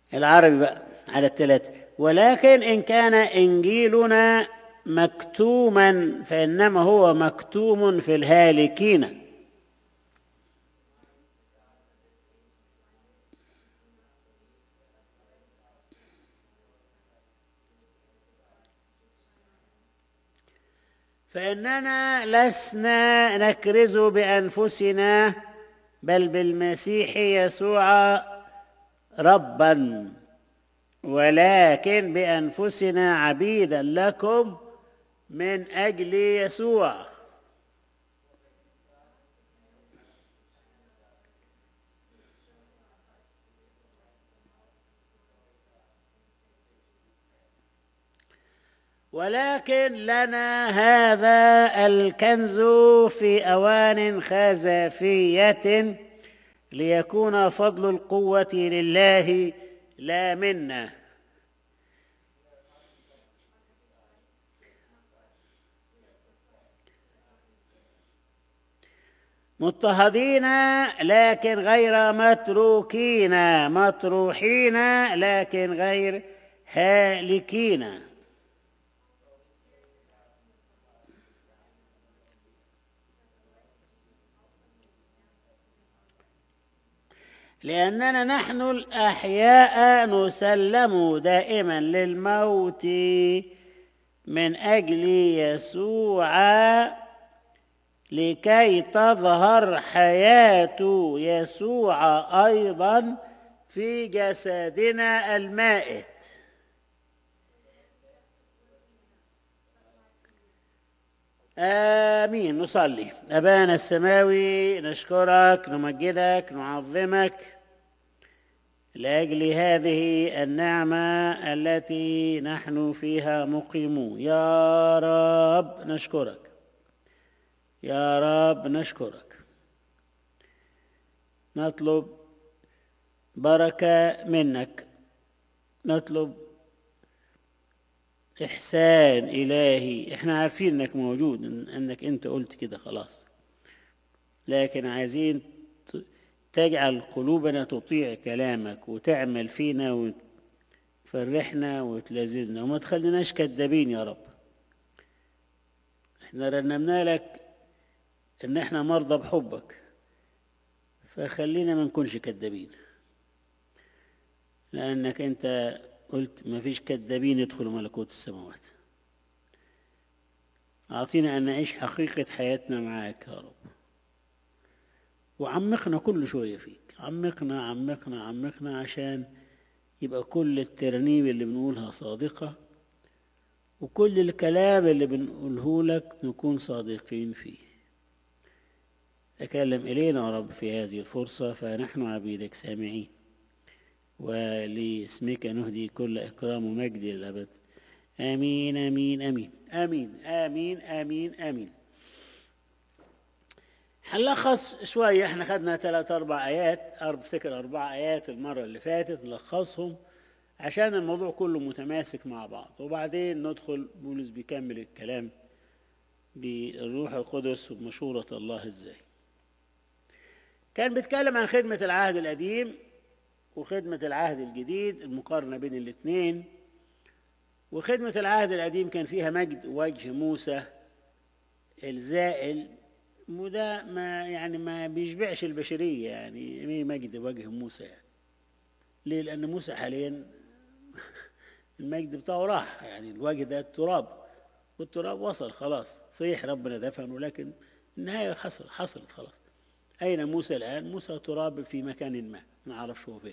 العربي بقى على الثلاثة ولكن إن كان إنجيلنا مكتوما فإنما هو مكتوم في الهالكين فإننا لسنا نكرز بأنفسنا بل بالمسيح يسوع ربا ولكن بأنفسنا عبيدا لكم من أجل يسوع ولكن لنا هذا الكنز في اوان خزفيه ليكون فضل القوه لله لا منا مضطهدين لكن غير متروكين مطروحين لكن غير هالكين لأننا نحن الأحياء نسلم دائما للموت من أجل يسوع لكي تظهر حياة يسوع أيضا في جسدنا المائت آمين نصلي أبانا السماوي نشكرك نمجدك نعظمك لأجل هذه النعمة التي نحن فيها مقيمون يا رب نشكرك يا رب نشكرك نطلب بركة منك نطلب إحسان إلهي إحنا عارفين إنك موجود إن- إنك أنت قلت كده خلاص لكن عايزين ت- تجعل قلوبنا تطيع كلامك وتعمل فينا وتفرحنا وتلذذنا وما تخليناش كدابين يا رب احنا رنمنا لك ان احنا مرضى بحبك فخلينا ما نكونش كدابين لانك انت قلت ما فيش كدابين يدخلوا ملكوت السماوات اعطينا ان نعيش حقيقه حياتنا معاك يا رب وعمقنا كل شويه فيك عمقنا عمقنا عمقنا عشان يبقى كل الترانيم اللي بنقولها صادقه وكل الكلام اللي بنقوله لك نكون صادقين فيه تكلم إلينا يا رب في هذه الفرصة فنحن عبيدك سامعين ولاسمك نهدي كل إكرام ومجد للأبد آمين آمين آمين آمين آمين آمين آمين هنلخص شوية احنا خدنا ثلاث أربع آيات أرب فكر أربع آيات المرة اللي فاتت نلخصهم عشان الموضوع كله متماسك مع بعض وبعدين ندخل بولس بيكمل الكلام بالروح القدس وبمشورة الله ازاي كان بيتكلم عن خدمة العهد القديم وخدمة العهد الجديد المقارنة بين الاثنين وخدمة العهد القديم كان فيها مجد وجه موسى الزائل وده ما يعني ما بيشبعش البشرية يعني ايه مجد وجه موسى يعني ليه؟ لأن موسى حاليا المجد بتاعه راح يعني الوجه ده التراب والتراب وصل خلاص صحيح ربنا دفنه لكن النهاية حصل حصلت خلاص أين موسى الآن؟ موسى تراب في مكان ما ما أعرفش هو فين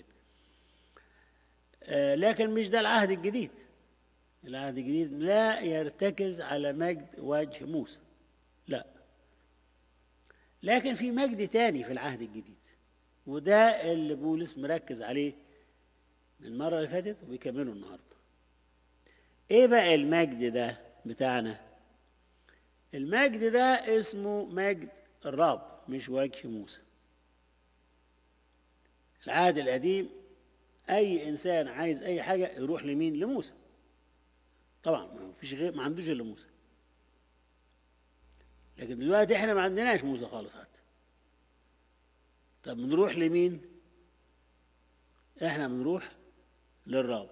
آه لكن مش ده العهد الجديد العهد الجديد لا يرتكز على مجد وجه موسى لا لكن في مجد تاني في العهد الجديد وده اللي بولس مركز عليه من المرة اللي فاتت وبيكمله النهارده ايه بقى المجد ده بتاعنا المجد ده اسمه مجد الرب مش وجه موسى العهد القديم اي انسان عايز اي حاجه يروح لمين لموسى طبعا ما فيش غير ما عندوش الا موسى لكن دلوقتي احنا ما عندناش موسى خالص حتى طب بنروح لمين احنا بنروح للرب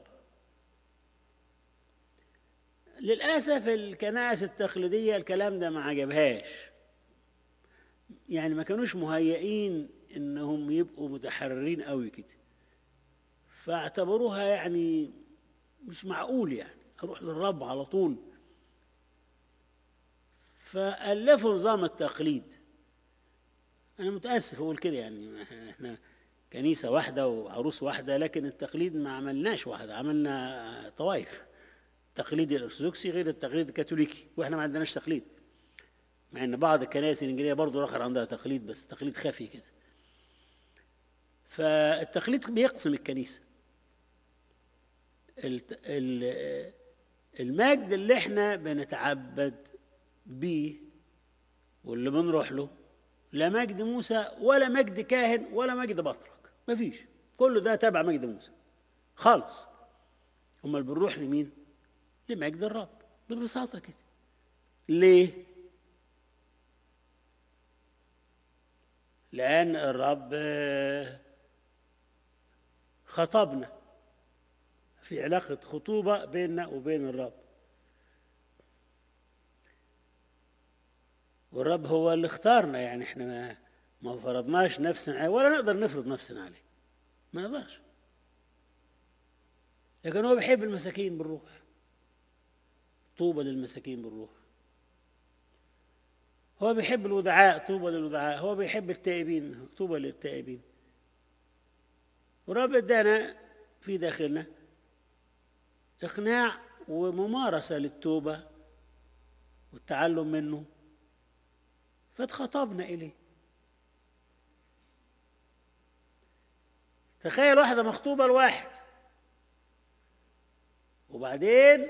للأسف الكنائس التقليدية الكلام ده ما عجبهاش يعني ما كانوش مهيئين انهم يبقوا متحررين قوي كده فاعتبروها يعني مش معقول يعني اروح للرب على طول فألفوا نظام التقليد أنا متأسف أقول كده يعني إحنا كنيسة واحدة وعروس واحدة لكن التقليد ما عملناش واحدة عملنا طوائف التقليد الأرثوذكسي غير التقليد الكاثوليكي وإحنا ما عندناش تقليد مع إن بعض الكنائس الإنجيلية برضه آخر عندها تقليد بس تقليد خفي كده فالتقليد بيقسم الكنيسة الت- ال- المجد اللي احنا بنتعبد بيه واللي بنروح له لا مجد موسى ولا مجد كاهن ولا مجد بطرك مفيش كله ده تبع مجد موسى خالص امال بنروح لمين لمجد الرب ببساطه كده ليه لان الرب آه، خطبنا في علاقه خطوبه بيننا وبين الرب والرب هو اللي اختارنا يعني احنا ما ما فرضناش نفسنا عليه ولا نقدر نفرض نفسنا عليه ما نقدرش لكن هو بيحب المساكين بالروح طوبى للمساكين بالروح هو بيحب الودعاء طوبى للودعاء هو بيحب التائبين طوبى للتائبين والرب ادانا في داخلنا اقناع وممارسه للتوبه والتعلم منه فاتخطبنا إليه تخيل واحدة مخطوبة لواحد وبعدين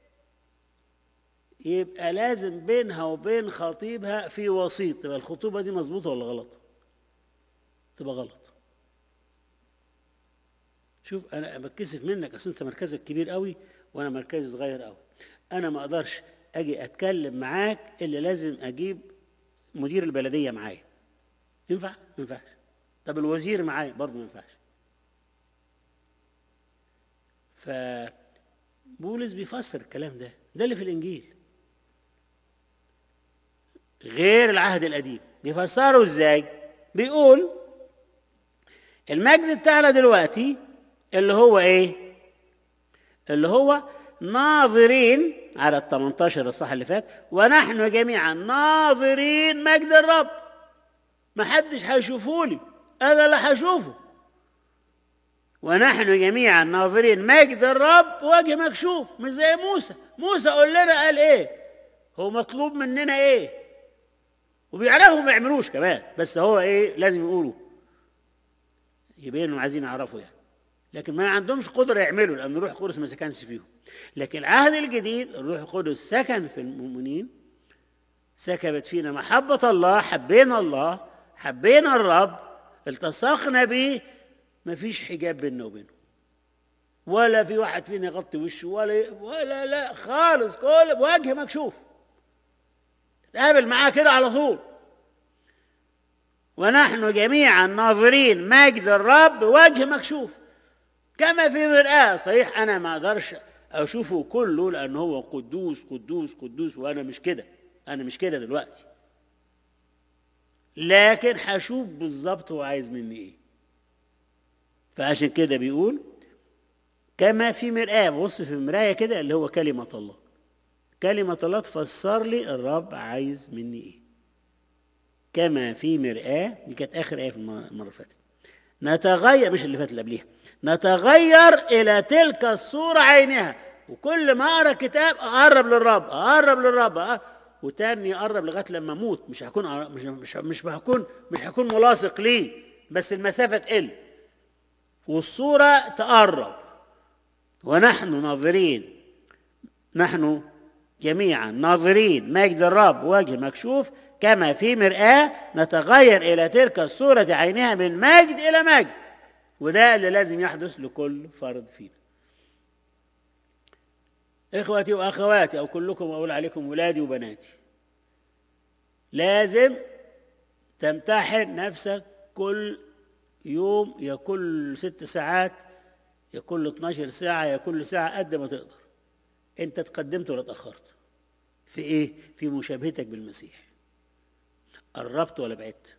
يبقى لازم بينها وبين خطيبها في وسيط تبقى الخطوبة دي مظبوطة ولا غلط تبقى غلط شوف انا بتكسف منك اصل انت مركزك كبير قوي وانا مركزي صغير قوي انا ما اقدرش اجي اتكلم معاك الا لازم اجيب مدير البلديه معايا ينفع ما ينفعش طب الوزير معايا برضه ما ينفعش فبولس بيفسر الكلام ده ده اللي في الانجيل غير العهد القديم بيفسره ازاي بيقول المجد بتاعنا دلوقتي اللي هو ايه اللي هو ناظرين على ال 18 الصح اللي فات ونحن جميعا ناظرين مجد الرب ما حدش هيشوفه لي انا لا هشوفه ونحن جميعا ناظرين مجد الرب وجه مكشوف مش زي موسى موسى قول لنا قال ايه هو مطلوب مننا ايه وبيعرفوا ما يعملوش كمان بس هو ايه لازم يقولوا يبين انهم عايزين يعرفوا يعني لكن ما عندهمش قدره يعملوا لان الروح القدس ما سكنش فيهم لكن العهد الجديد الروح القدس سكن في المؤمنين سكبت فينا محبة الله حبينا الله حبينا الرب التصقنا به ما فيش حجاب بيننا وبينه ولا في واحد فينا يغطي وشه ولا ولا لا خالص كل وجه مكشوف تقابل معاه كده على طول ونحن جميعا ناظرين مجد الرب وجه مكشوف كما في مرآة صحيح أنا ما أقدرش أشوفه كله لأن هو قدوس قدوس قدوس وأنا مش كده أنا مش كده دلوقتي لكن هشوف بالظبط هو عايز مني إيه فعشان كده بيقول كما في مرآة بص في المراية كده اللي هو كلمة الله كلمة الله تفسر لي الرب عايز مني إيه كما في مرآة دي كانت آخر آية في المرة اللي فاتت نتغير مش اللي فات اللي قبليها نتغير إلى تلك الصورة عينها وكل ما أقرأ كتاب أقرب للرب أقرب للرب أقرب. وتاني أقرب لغاية لما أموت مش هكون مش مش مش هكون مش هكون ملاصق ليه بس المسافة تقل والصورة تقرب ونحن ناظرين نحن جميعا ناظرين مجد الرب وجه مكشوف كما في مرآة نتغير إلى تلك الصورة عينها من مجد إلى مجد وده اللي لازم يحدث لكل فرد فينا إخوتي وأخواتي أو كلكم أقول عليكم ولادي وبناتي لازم تمتحن نفسك كل يوم يا كل ست ساعات يا كل 12 ساعة يا كل ساعة قد ما تقدر انت اتقدمت ولا اتأخرت في ايه في مشابهتك بالمسيح قربت ولا بعدت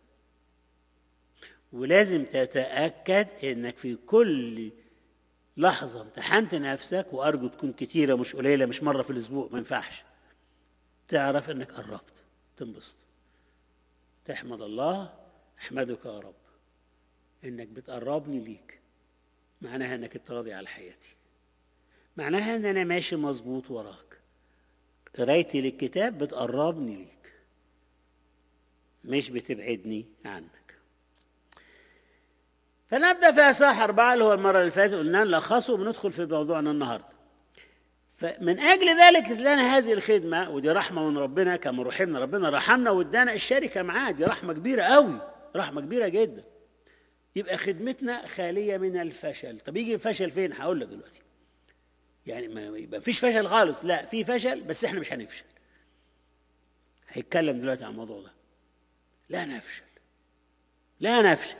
ولازم تتأكد انك في كل لحظة امتحنت نفسك وارجو تكون كتيرة مش قليلة مش مرة في الاسبوع ما ينفعش تعرف انك قربت تنبسط تحمد الله احمدك يا رب انك بتقربني ليك معناها انك انت راضي على حياتي معناها ان انا ماشي مظبوط وراك قرايتي للكتاب بتقربني ليك مش بتبعدني عنك فنبدا في اصحاح اربعه اللي هو المره اللي فاتت قلنا نلخصه وندخل في موضوعنا النهارده فمن اجل ذلك لنا هذه الخدمه ودي رحمه من ربنا كما رحمنا ربنا رحمنا وادانا الشركه معاه دي رحمه كبيره قوي رحمه كبيره جدا يبقى خدمتنا خاليه من الفشل طب يجي الفشل فين هقول لك دلوقتي يعني ما يبقى فيش فشل خالص لا في فشل بس احنا مش هنفشل هيتكلم دلوقتي عن الموضوع ده لا نفشل لا نفشل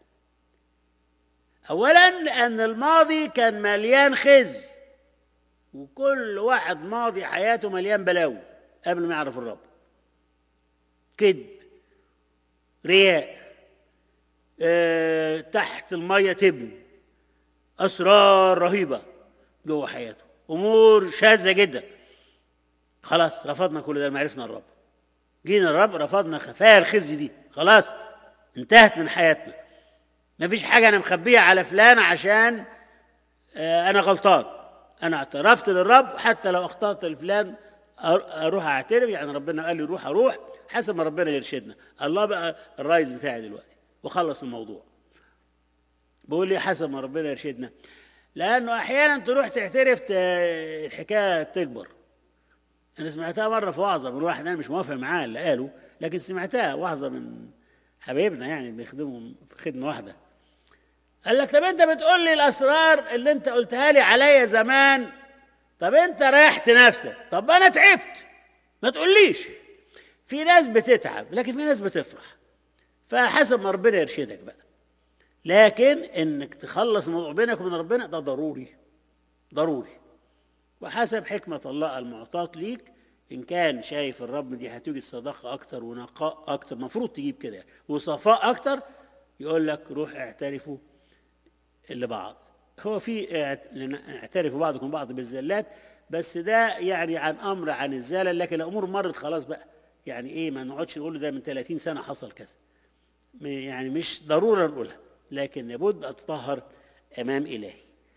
اولا لان الماضي كان مليان خزي وكل واحد ماضي حياته مليان بلاوي قبل ما يعرف الرب كذب رياء اه تحت الميه تبني اسرار رهيبه جوه حياته امور شاذه جدا خلاص رفضنا كل ده ما عرفنا الرب جينا الرب رفضنا خفايا الخزي دي خلاص انتهت من حياتنا ما فيش حاجه انا مخبيها على فلان عشان اه انا غلطان انا اعترفت للرب حتى لو اخطات لفلان اروح اعترف يعني ربنا قال لي روح اروح حسب ما ربنا يرشدنا الله بقى الرايز بتاعي دلوقتي وخلص الموضوع بقول لي حسب ما ربنا يرشدنا لانه احيانا تروح تعترف الحكايه تكبر انا سمعتها مره في وعظه من واحد انا مش موافق معاه اللي قاله لكن سمعتها وعظه من حبايبنا يعني بيخدموا في خدمه واحده قال لك طب انت بتقول لي الاسرار اللي انت قلتها لي عليا زمان طب انت ريحت نفسك طب انا تعبت ما تقوليش في ناس بتتعب لكن في ناس بتفرح فحسب ما ربنا يرشدك بقى لكن انك تخلص الموضوع بينك وبين ربنا ده ضروري ضروري وحسب حكمة الله المعطاة ليك إن كان شايف الرب دي هتوجد صداقة أكتر ونقاء أكتر المفروض تجيب كده وصفاء أكتر يقول لك روح اعترفوا لبعض هو في اعترفوا بعضكم بعض بالزلات بس ده يعني عن أمر عن الزلل لكن الأمور مرت خلاص بقى يعني إيه ما نقعدش نقول ده من 30 سنة حصل كذا يعني مش ضرورة نقولها لكن لابد أتطهر أمام إلهي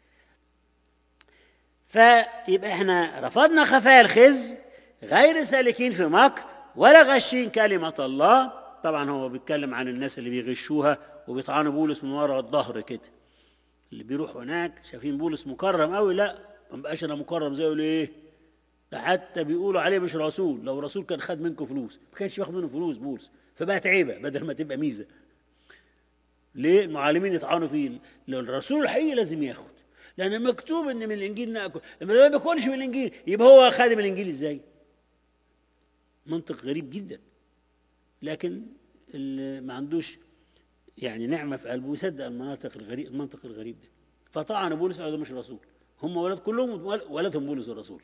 فيبقى احنا رفضنا خفايا الخز غير سالكين في مكر ولا غشين كلمة الله طبعا هو بيتكلم عن الناس اللي بيغشوها وبيطعنوا بولس من ورا الظهر كده اللي بيروح هناك شايفين بولس مكرم قوي لا ما بقاش انا مكرم زيه ليه ده حتى بيقولوا عليه مش رسول لو رسول كان خد منكم فلوس ما كانش ياخد منه فلوس بولس فبقت عيبه بدل ما تبقى ميزه ليه المعلمين يطعنوا فيه الرسول الحقيقي لازم ياخد لان مكتوب ان من الانجيل ناكل لما ما بيكونش من الانجيل يبقى هو خادم الانجيل ازاي منطق غريب جدا لكن اللي ما عندوش يعني نعمه في قلبه يصدق المناطق الغريب المنطق الغريب ده فطعن بولس قال ده مش رسول هم ولد كلهم ولدهم بولس الرسول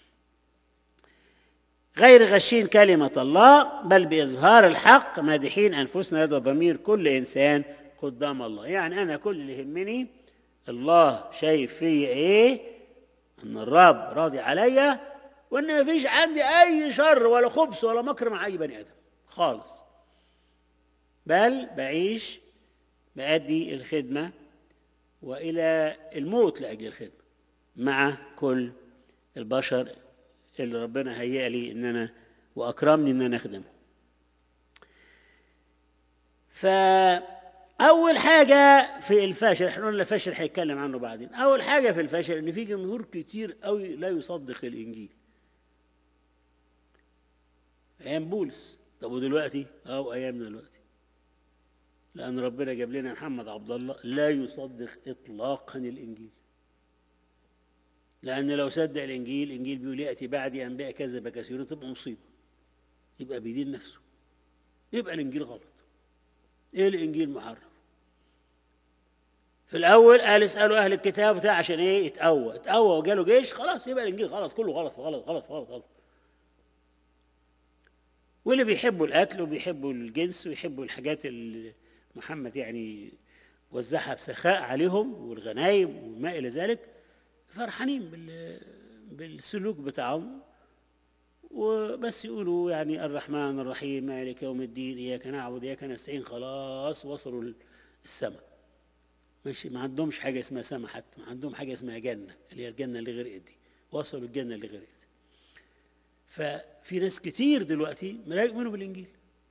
غير غشين كلمة الله بل بإظهار الحق مادحين أنفسنا يد ضمير كل إنسان قدام الله يعني أنا كل اللي يهمني الله شايف فيا إيه أن الرب راضي عليا وأن ما فيش عندي أي شر ولا خبث ولا مكر مع أي بني آدم خالص بل بعيش بأدي الخدمة وإلى الموت لأجل الخدمة مع كل البشر اللي ربنا هيأ لي ان انا واكرمني ان انا اخدمه فاول حاجه في الفشل احنا قلنا الفشل هيتكلم عنه بعدين اول حاجه في الفشل ان في جمهور كتير قوي لا يصدق الانجيل ايام بولس طب ودلوقتي او ايامنا دلوقتي لان ربنا جاب لنا محمد عبد الله لا يصدق اطلاقا الانجيل لأن لو صدق الإنجيل الإنجيل بيقول يأتي بعدي أنبياء كذب كثيرون تبقى مصيبة يبقى بيدين نفسه يبقى الإنجيل غلط إيه الإنجيل محرف في الاول قال اسالوا اهل الكتاب بتاع عشان ايه يتقوى اتقوى وجاله جيش خلاص يبقى الانجيل غلط كله غلط غلط غلط غلط غلط واللي بيحبوا الاكل وبيحبوا الجنس ويحبوا الحاجات اللي محمد يعني وزعها بسخاء عليهم والغنايم وما الى ذلك فرحانين بال بالسلوك بتاعهم وبس يقولوا يعني الرحمن الرحيم مالك يوم الدين اياك نعبد اياك نستعين خلاص وصلوا السماء مش ما عندهمش حاجه اسمها سماء حتى ما عندهم حاجه اسمها جنه اللي هي الجنه اللي غرقت دي وصلوا الجنه اللي غرقت ففي ناس كتير دلوقتي لا يؤمنوا بالانجيل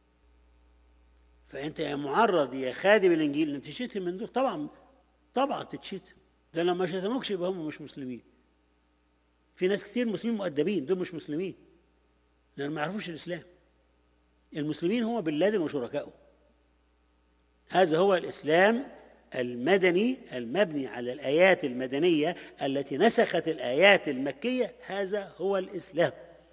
فانت يا معرض يا خادم الانجيل انت تشتم من دول طبعا طبعا تتشتم ده لما شتموكش يبقى هم مش مسلمين في ناس كتير مسلمين مؤدبين دول مش مسلمين لان ما يعرفوش الاسلام المسلمين هم بن لادن وشركائه هذا هو الاسلام المدني المبني على الايات المدنيه التي نسخت الايات المكيه هذا هو الاسلام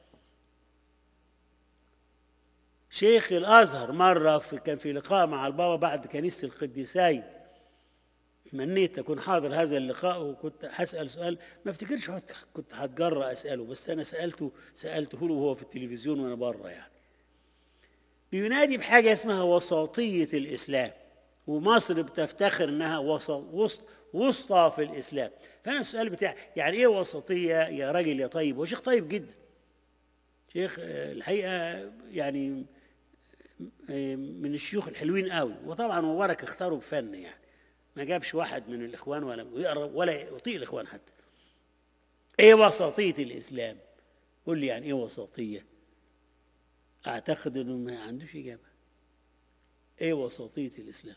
شيخ الازهر مره في كان في لقاء مع البابا بعد كنيسه القديسين تمنيت اكون حاضر هذا اللقاء وكنت هسال سؤال ما افتكرش كنت هتجرأ اساله بس انا سالته سالته له وهو في التلفزيون وانا بره يعني بينادي بحاجه اسمها وساطيه الاسلام ومصر بتفتخر انها وسط وسط وسطى في الاسلام فانا السؤال بتاعي يعني ايه وسطيه يا راجل يا طيب هو شيخ طيب جدا شيخ الحقيقه يعني من الشيوخ الحلوين قوي وطبعا مبارك اختاره بفن يعني ما جابش واحد من الاخوان ولا يقرا ولا يطيق الاخوان حتى ايه وسطيه الاسلام قول لي يعني ايه وسطيه اعتقد انه ما عندوش اجابه ايه وسطيه الاسلام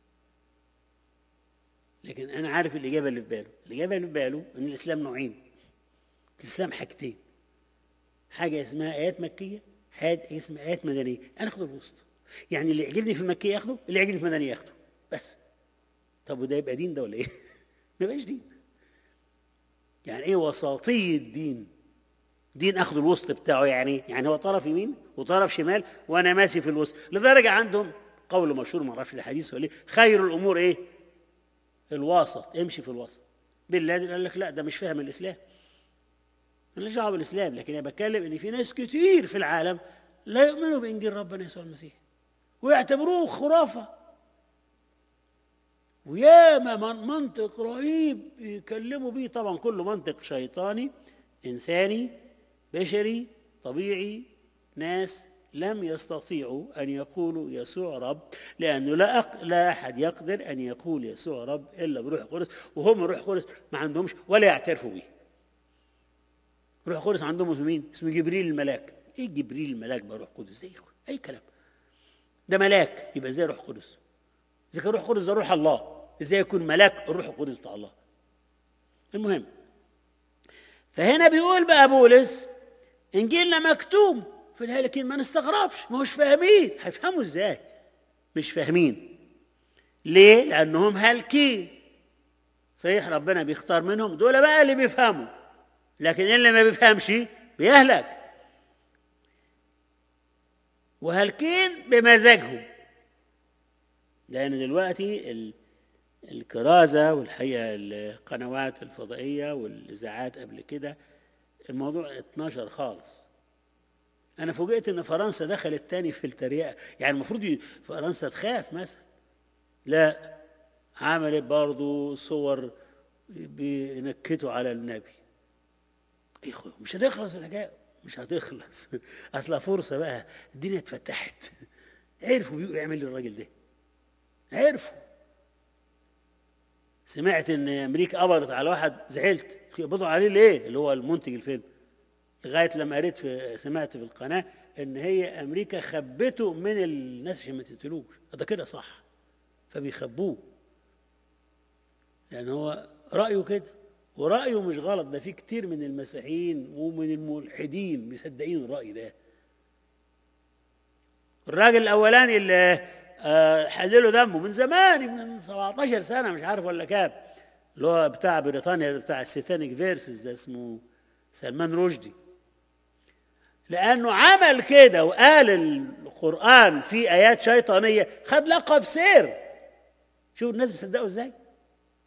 لكن انا عارف الاجابه اللي في باله الاجابه اللي في باله ان الاسلام نوعين الاسلام حاجتين حاجه اسمها ايات مكيه حاجه اسمها ايات مدنيه انا اخد الوسط يعني اللي يعجبني في المكيه ياخده اللي يعجبني في المدنيه ياخده بس طب وده يبقى دين ده ولا ايه ما يبقاش دين يعني ايه وساطيه الدين دين اخذ الوسط بتاعه يعني يعني هو طرف يمين وطرف شمال وانا ماشي في الوسط لدرجه عندهم قول مشهور ما اعرفش الحديث ولا خير الامور ايه الوسط امشي في الوسط بن لادن قال لك لا ده مش فاهم الاسلام ماليش دعوه بالاسلام لكن انا بتكلم ان في ناس كتير في العالم لا يؤمنوا بانجيل ربنا يسوع المسيح ويعتبروه خرافه وياما من منطق رهيب يكلموا بيه طبعا كله منطق شيطاني انساني بشري طبيعي ناس لم يستطيعوا ان يقولوا يسوع رب لانه لا أق... لا احد يقدر ان يقول يسوع رب الا بروح القدس وهم الروح القدس ما عندهمش ولا يعترفوا به. روح القدس عندهم اسمه مين؟ اسمه جبريل الملاك. ايه جبريل الملاك بروح قدس؟ ده اي كلام. ده ملاك يبقى ازاي روح قدس؟ اذا كان روح قدس ده روح الله ازاي يكون ملاك الروح القدس بتاع الله؟ المهم فهنا بيقول بقى بولس انجيلنا مكتوب في الهالكين ما نستغربش ما مش فاهمين هيفهموا ازاي مش فاهمين ليه لانهم هالكين صحيح ربنا بيختار منهم دول بقى اللي بيفهموا لكن اللي ما بيفهمش بيهلك وهالكين بمزاجهم لان دلوقتي ال... الكرازة والحقيقة القنوات الفضائية والإذاعات قبل كده الموضوع اتنشر خالص أنا فوجئت إن فرنسا دخلت تاني في التريقة يعني المفروض فرنسا تخاف مثلا لا عملت برضو صور بينكتوا على النبي إخوة مش هتخلص الحكاية مش هتخلص أصلا فرصة بقى الدنيا اتفتحت عرفوا بيقوا يعمل الراجل ده عرفوا سمعت ان امريكا قبضت على واحد زعلت يقبضوا عليه ليه اللي هو المنتج الفيلم لغايه لما قريت في سمعت في القناه ان هي امريكا خبته من الناس عشان ما تقتلوش ده كده صح فبيخبوه لان هو رايه كده ورايه مش غلط ده في كتير من المسيحيين ومن الملحدين مصدقين الراي ده الراجل الاولاني اللي حللوا دمه من زمان من 17 سنه مش عارف ولا كام اللي هو بتاع بريطانيا بتاع السيتانيك فيرسز ده اسمه سلمان رشدي لانه عمل كده وقال القران فيه ايات شيطانيه خد لقب سير شوف الناس بتصدقوا ازاي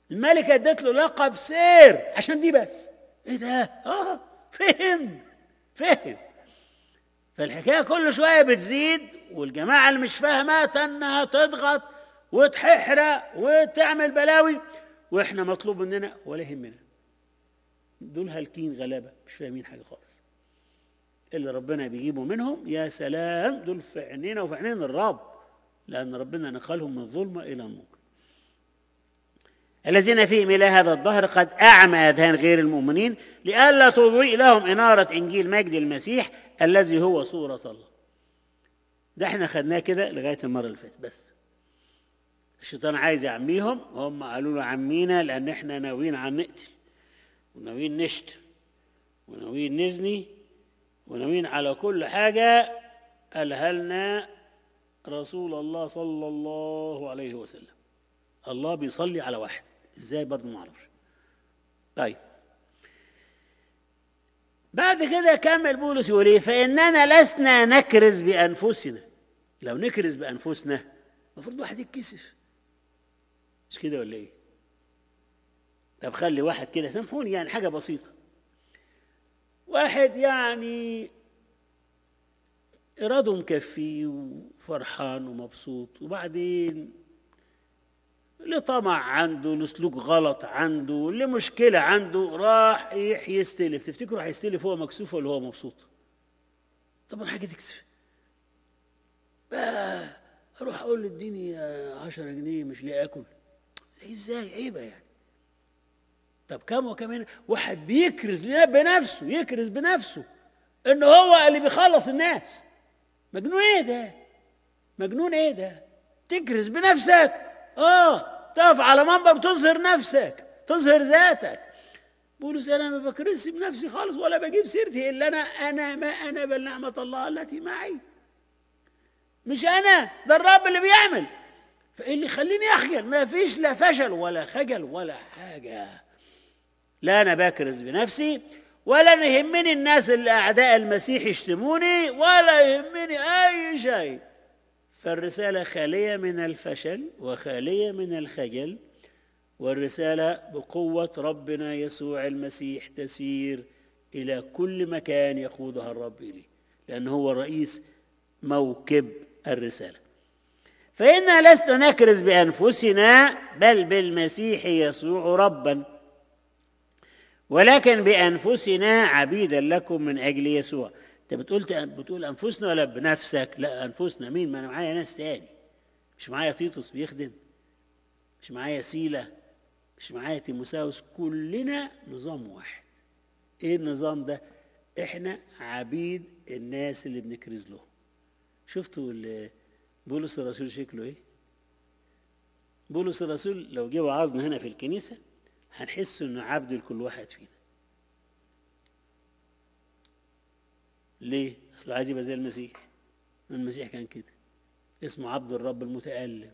الملكة ادت له لقب سير عشان دي بس ايه ده اه فهم فهم فالحكايه كل شويه بتزيد والجماعه اللي مش فاهمه انها تضغط وتححرق وتعمل بلاوي واحنا مطلوب مننا ولا يهمنا دول هالكين غلابه مش فاهمين حاجه خالص اللي ربنا بيجيبه منهم يا سلام دول في عينينا وفي عينين الرب لان ربنا نقلهم من الظلمه الى النور الذين فيهم الى هذا الظهر قد اعمى اذهان غير المؤمنين لئلا تضيء لهم اناره انجيل مجد المسيح الذي هو صوره الله ده احنا خدناه كده لغايه المره اللي فاتت بس الشيطان عايز يعميهم هم قالوا له عمينا لان احنا ناويين عن نقتل وناويين نشتم وناويين نزني وناويين على كل حاجه قالها لنا رسول الله صلى الله عليه وسلم الله بيصلي على واحد ازاي برضه ما اعرفش طيب بعد كده كمل بولس يقول ايه فاننا لسنا نكرز بانفسنا لو نكرز بانفسنا المفروض واحد يتكسف مش كده ولا ايه طب خلي واحد كده سامحوني يعني حاجه بسيطه واحد يعني إراده مكفي وفرحان ومبسوط وبعدين لطمع عنده لسلوك غلط عنده لمشكلة عنده راح يستلف تفتكروا هيستلف هو مكسوف ولا هو مبسوط طبعا حاجة تكسف بقى اروح اقول له اديني عشرة جنيه مش لاقي اكل ازاي عيبة يعني طب كم وكمان واحد بيكرز بنفسه يكرز بنفسه ان هو اللي بيخلص الناس مجنون ايه ده مجنون ايه ده تكرز بنفسك اه تقف على منبر تظهر نفسك تظهر ذاتك بولس انا ما بكرسش بنفسي خالص ولا بجيب سيرتي الا انا انا ما انا بل نعمه الله التي معي مش انا ده الرب اللي بيعمل فايه اللي يخليني اخجل ما فيش لا فشل ولا خجل ولا حاجه لا انا بكرز بنفسي ولا يهمني الناس اللي اعداء المسيح يشتموني ولا يهمني اي شيء فالرساله خاليه من الفشل وخاليه من الخجل والرساله بقوه ربنا يسوع المسيح تسير الى كل مكان يقودها الرب اليه لانه هو رئيس موكب الرساله فإنا لسنا نكرز بأنفسنا بل بالمسيح يسوع ربًا ولكن بانفسنا عبيدا لكم من اجل يسوع انت بتقول بتقول انفسنا ولا بنفسك لا انفسنا مين ما انا معايا ناس تاني مش معايا تيتوس بيخدم مش معايا سيلا مش معايا تيموساوس كلنا نظام واحد ايه النظام ده احنا عبيد الناس اللي بنكرز لهم شفتوا بولس الرسول شكله ايه بولس الرسول لو جه وعظنا هنا في الكنيسه هنحس انه عبد لكل واحد فينا ليه اصل عايز يبقى زي المسيح المسيح كان كده اسمه عبد الرب المتألم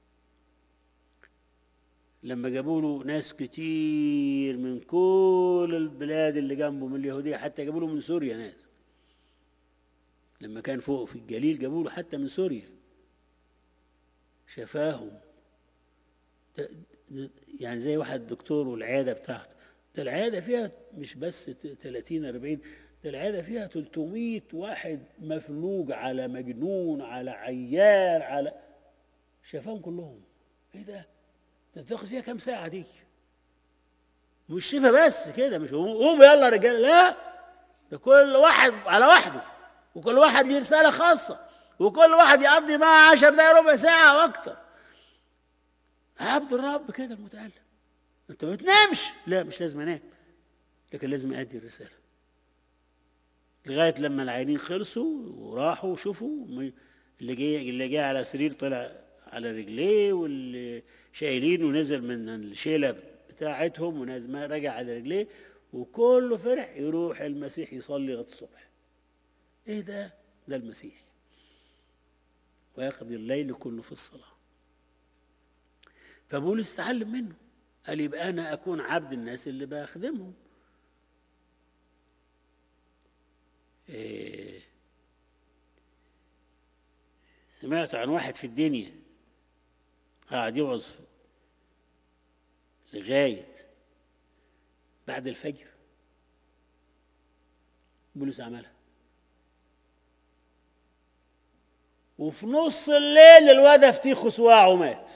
لما جابوا له ناس كتير من كل البلاد اللي جنبه من اليهودية حتى جابوا له من سوريا ناس لما كان فوق في الجليل جابوا له حتى من سوريا شفاهم يعني زي واحد دكتور والعياده بتاعته ده العياده فيها مش بس 30 40 ده العياده فيها 300 واحد مفلوج على مجنون على عيان على شفاهم كلهم ايه ده؟ ده تاخد فيها كام ساعه دي؟ مش شفا بس كده مش قوموا يلا رجاله لا ده كل واحد على وحده وكل واحد ليه رساله خاصه وكل واحد يقضي معاه 10 دقايق ربع ساعه واكتر عبد الرب كده المتألم انت ما بتنامش لا مش لازم انام لكن لازم ادي الرساله لغايه لما العينين خلصوا وراحوا وشوفوا اللي جاي اللي جاي على سرير طلع على رجليه واللي شايلين ونزل من الشيله بتاعتهم ونازل ما رجع على رجليه وكله فرح يروح المسيح يصلي لغايه الصبح ايه ده ده المسيح ويقضي الليل كله في الصلاه فبولس اتعلم منه قال يبقى انا اكون عبد الناس اللي بخدمهم إيه سمعت عن واحد في الدنيا قاعد يوعظ لغاية بعد الفجر بولس عملها وفي نص الليل الواد افتيخه صواع ومات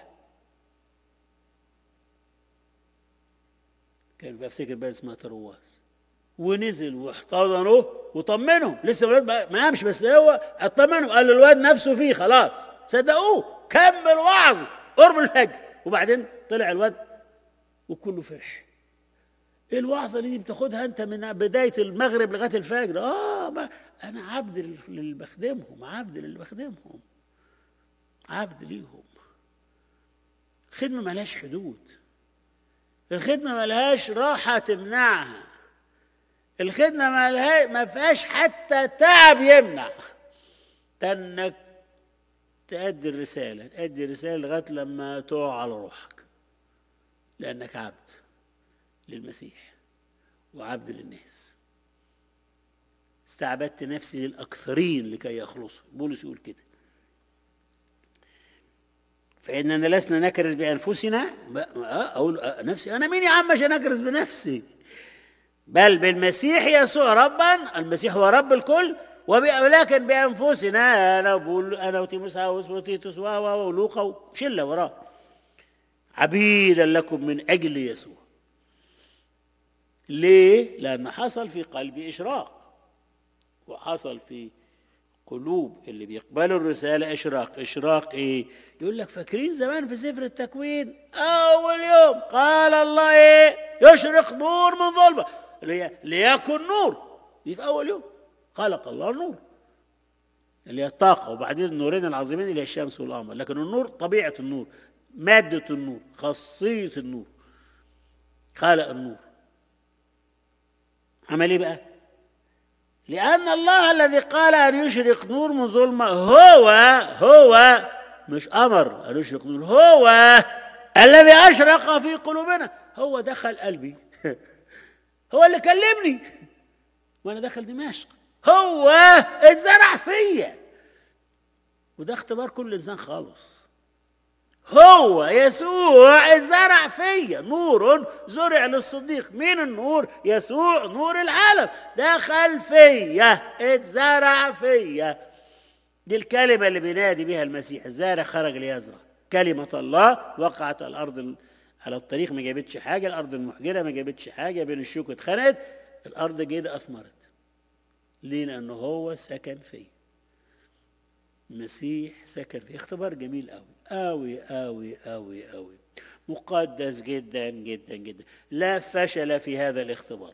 كان بفتكر بقى اسمها ترواس ونزل واحتضنه وطمنه لسه الولاد ما قامش بس هو اطمنه قال له الواد نفسه فيه خلاص صدقوه كمل وعظ قرب الفجر وبعدين طلع الواد وكله فرح ايه الوعظه اللي بتاخدها انت من بدايه المغرب لغايه الفجر اه ما انا عبد اللي بخدمهم عبد اللي بخدمهم عبد ليهم الخدمه ملهاش حدود الخدمه ملهاش راحه تمنعها الخدمه ملها ما فيهاش حتى تعب يمنع انك تأدي الرسالة تأدي الرسالة لغاية لما تقع على روحك لأنك عبد للمسيح وعبد للناس استعبدت نفسي للأكثرين لكي يخلصوا بولس يقول كده فإننا لسنا نكرز بأنفسنا أقول نفسي أنا مين يا عم عشان أكرز بنفسي بل بالمسيح يسوع ربا المسيح هو رب الكل ولكن بانفسنا انا بقول انا وتيموساوس وتيتوس ولوقا وشله وراه عبيدا لكم من اجل يسوع ليه؟ لأن حصل في قلبي إشراق وحصل في قلوب اللي بيقبلوا الرسالة إشراق إشراق إيه؟ يقول لك فاكرين زمان في سفر التكوين أول يوم قال الله إيه؟ يشرق نور من ظلمة ليكن نور دي في أول يوم خلق الله النور اللي هي الطاقة وبعدين النورين العظيمين اللي هي الشمس والقمر لكن النور طبيعة النور مادة النور خاصية النور خلق النور عمل ايه بقى؟ لأن الله الذي قال أن يشرق نور من ظلمة هو هو مش أمر أن يشرق نور هو الذي أشرق في قلوبنا هو دخل قلبي هو اللي كلمني وأنا داخل دمشق هو اتزرع فيا وده اختبار كل انسان خالص هو يسوع اتزرع فيا نور زرع للصديق مين النور يسوع نور العالم دخل فيا اتزرع فيا دي الكلمه اللي بينادي بها المسيح الزارع خرج ليزرع كلمه الله وقعت على الارض على الطريق ما جابتش حاجه الارض المحجره ما جابتش حاجه بين الشوك اتخنقت الارض جيده اثمرت ليه لأنه هو سكن فيه المسيح سكن فيه اختبار جميل قوي قوي قوي قوي قوي مقدس جدا جدا جدا لا فشل في هذا الاختبار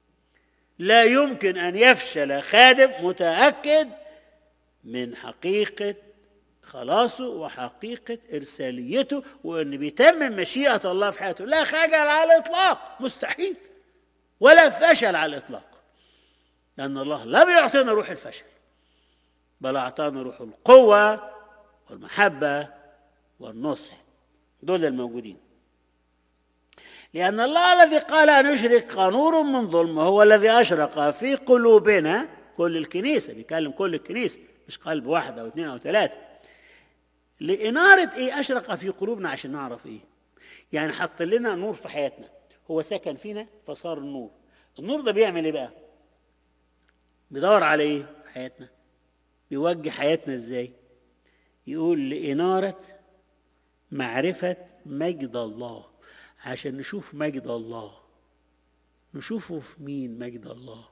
لا يمكن أن يفشل خادم متأكد من حقيقة خلاصه وحقيقة إرساليته وأن بيتمم مشيئة الله في حياته لا خجل على الإطلاق مستحيل ولا فشل على الإطلاق لأن الله لم يعطينا روح الفشل بل أعطانا روح القوة والمحبة والنصح دول الموجودين لأن الله الذي قال أن يشرق نور من ظلمة هو الذي أشرق في قلوبنا كل الكنيسة بيكلم كل الكنيسة مش قلب واحد أو اثنين أو ثلاثة لإنارة إيه أشرق في قلوبنا عشان نعرف إيه يعني حط لنا نور في حياتنا هو سكن فينا فصار النور النور ده بيعمل إيه بقى بيدور على ايه في حياتنا بيوجه حياتنا ازاي يقول لإنارة معرفة مجد الله عشان نشوف مجد الله نشوفه في مين مجد الله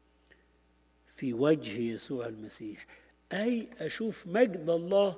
في وجه يسوع المسيح أي أشوف مجد الله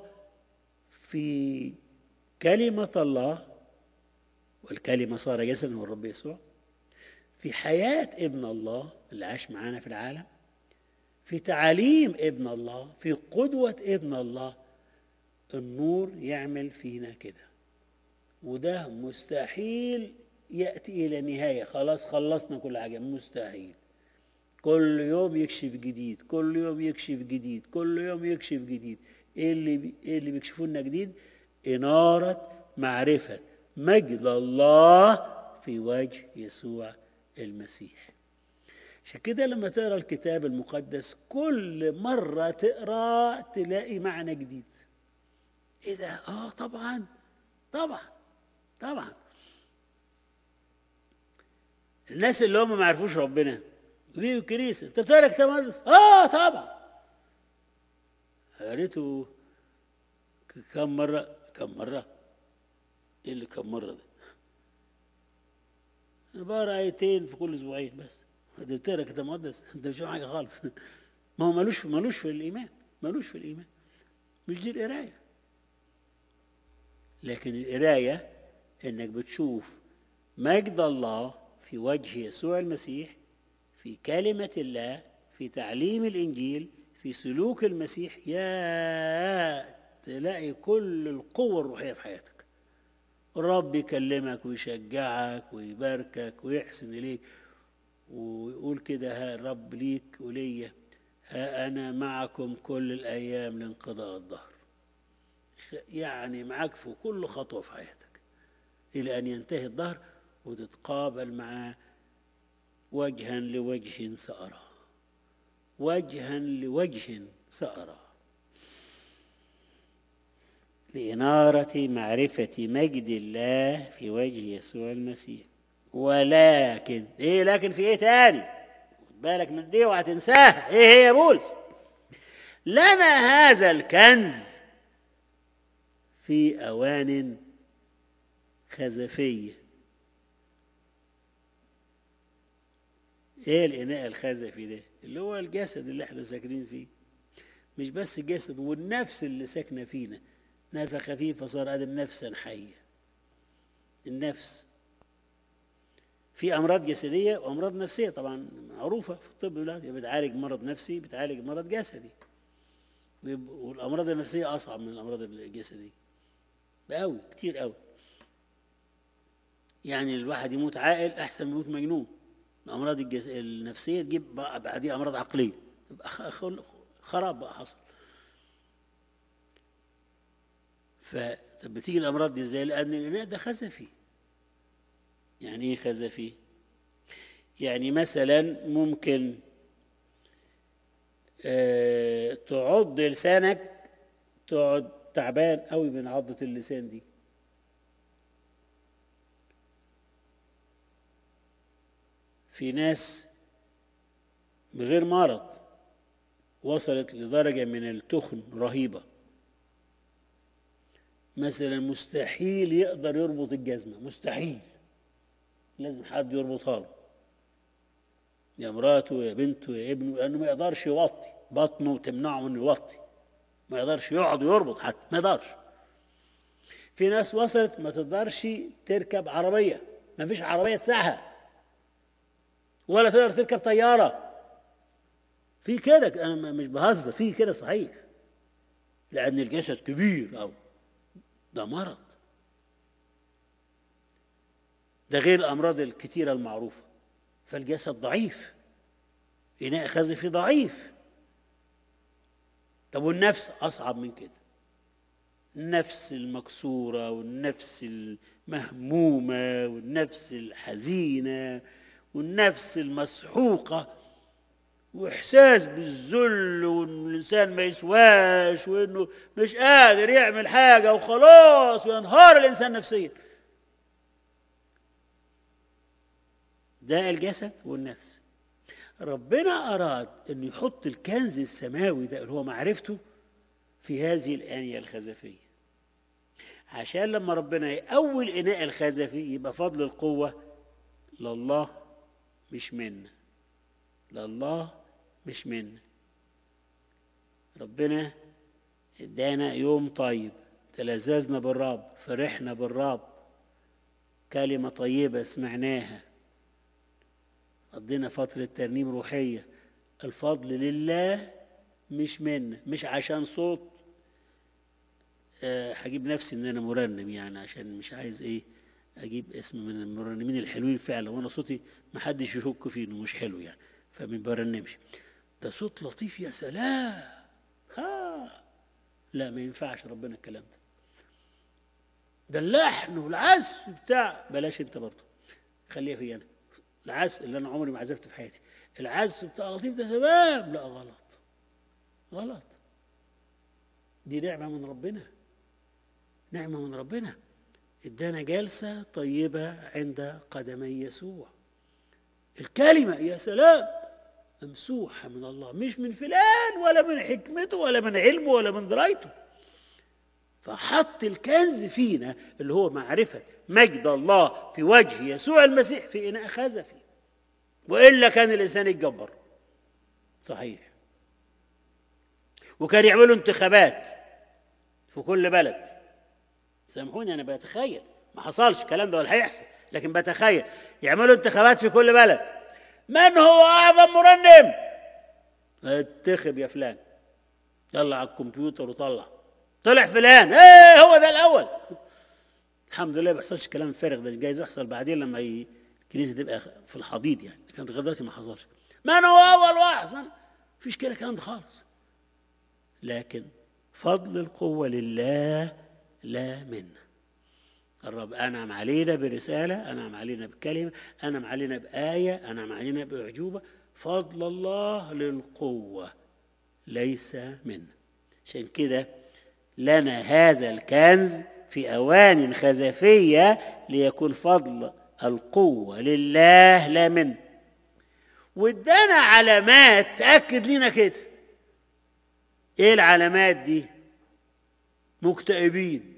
في كلمة الله والكلمة صار جسدا هو الرب يسوع في حياة ابن الله اللي عاش معانا في العالم في تعاليم ابن الله في قدوة ابن الله النور يعمل فينا كده وده مستحيل يأتي إلى نهاية خلاص خلصنا كل حاجة مستحيل كل يوم يكشف جديد كل يوم يكشف جديد كل يوم يكشف جديد ايه اللي بي... ايه اللي بيكشفوا لنا جديد إنارة معرفة مجد الله في وجه يسوع المسيح عشان كده لما تقرا الكتاب المقدس كل مره تقرا تلاقي معنى جديد ايه ده اه طبعا طبعا طبعا الناس اللي هم ما عرفوش ربنا بيجوا الكنيسه انت بتقرا كتاب مقدس؟ اه طبعا قريته ك- كم مره كم مره ايه اللي كم مره ده انا بقرا ايتين في كل اسبوعين بس انت بتقرا كتاب مقدس انت مش فاهم حاجه خالص ما هو ملوش ملوش في الايمان ملوش في الايمان مش دي القرايه لكن القرايه انك بتشوف مجد الله في وجه يسوع المسيح في كلمة الله في تعليم الإنجيل في سلوك المسيح يا تلاقي كل القوة الروحية في حياتك الرب يكلمك ويشجعك ويباركك ويحسن إليك ويقول كده ها الرب ليك وليا ها أنا معكم كل الأيام لانقضاء الظهر يعني معاك في كل خطوة في حياتك إلى أن ينتهي الظهر وتتقابل معاه وجها لوجه سأرى وجها لوجه سأرى لإنارة معرفة مجد الله في وجه يسوع المسيح ولكن إيه لكن في إيه تاني خد بالك من دي وهتنساها إيه هي يا بولس لنا هذا الكنز في أوان خزفية ايه الاناء الخزفي ده اللي هو الجسد اللي احنا ساكنين فيه مش بس الجسد والنفس اللي ساكنه فينا نفخ فيه فصار ادم نفسا حيه النفس في امراض جسديه وامراض نفسيه طبعا معروفه في الطب دلوقتي بتعالج مرض نفسي بتعالج مرض جسدي ويب- والامراض النفسيه اصعب من الامراض الجسديه قوي كتير قوي يعني الواحد يموت عاقل احسن من يموت مجنون الامراض الجس... النفسيه تجيب بقى بعديها امراض عقليه يبقى خ- خل- خراب بقى حصل ف طب بتيجي الامراض دي ازاي؟ لان الاناء ده خزفي يعني ايه خزفي؟ يعني مثلا ممكن آه تعض لسانك تقعد تعبان قوي من عضة اللسان دي في ناس بغير مرض وصلت لدرجة من التخن رهيبة مثلا مستحيل يقدر يربط الجزمة مستحيل لازم حد يربطها له يا مراته يا بنته يا ابنه لأنه ما يقدرش يوطي بطنه تمنعه انه يوطي ما يقدرش يقعد ويربط حتى ما يقدرش في ناس وصلت ما تقدرش تركب عربية ما فيش عربية تسعها ولا تقدر تركب طيارة في كده أنا م- مش بهزر في كده صحيح لأن الجسد كبير أوي ده مرض ده غير الأمراض الكتيرة المعروفة فالجسد ضعيف إناء خزفي ضعيف طب والنفس أصعب من كده النفس المكسورة والنفس المهمومة والنفس الحزينة والنفس المسحوقة وإحساس بالذل وإن الإنسان ما يسواش وإنه مش قادر يعمل حاجة وخلاص وينهار الإنسان نفسيا ده الجسد والنفس ربنا أراد أن يحط الكنز السماوي ده اللي هو معرفته في هذه الآنية الخزفية عشان لما ربنا يأول إناء الخزفي يبقى فضل القوة لله مش منا لله مش منا ربنا ادانا يوم طيب تلذذنا بالرب فرحنا بالرب كلمة طيبة سمعناها قضينا فترة ترنيم روحية الفضل لله مش منا مش عشان صوت آه، هجيب نفسي ان انا مرنم يعني عشان مش عايز ايه اجيب اسم من المرنمين الحلوين فعلا وانا صوتي ما حدش يشك فيه انه مش حلو يعني فما برنمش ده صوت لطيف يا سلام ها لا ما ينفعش ربنا الكلام ده ده اللحن والعزف بتاع بلاش انت برضه خليها في انا العزف اللي انا عمري ما عزفت في حياتي العزف بتاع لطيف ده تمام لا غلط غلط دي نعمه من ربنا نعمه من ربنا ادانا جلسه طيبه عند قدمي يسوع الكلمة يا سلام ممسوحة من الله مش من فلان ولا من حكمته ولا من علمه ولا من درايته فحط الكنز فينا اللي هو معرفة مجد الله في وجه يسوع المسيح في إناء خزفي وإلا كان الإنسان يتجبر صحيح وكان يعملوا انتخابات في كل بلد سامحوني أنا بتخيل ما حصلش الكلام ده ولا هيحصل لكن بتخيل يعملوا انتخابات في كل بلد من هو أعظم مرنم اتخب يا فلان يلا على الكمبيوتر وطلع طلع فلان ايه هو ده الاول الحمد لله ما بيحصلش كلام فارغ ده جايز يحصل بعدين لما ي... الكنيسه تبقى في الحضيض يعني لكن لغايه دلوقتي ما حصلش من هو اول واحد ما فيش كده الكلام ده خالص لكن فضل القوه لله لا منا الرب انعم علينا برساله انعم علينا بكلمه انعم علينا بايه انعم علينا باعجوبه فضل الله للقوه ليس منا عشان كده لنا هذا الكنز في اوان خزفيه ليكون فضل القوه لله لا منه وادانا علامات تاكد لنا كده ايه العلامات دي مكتئبين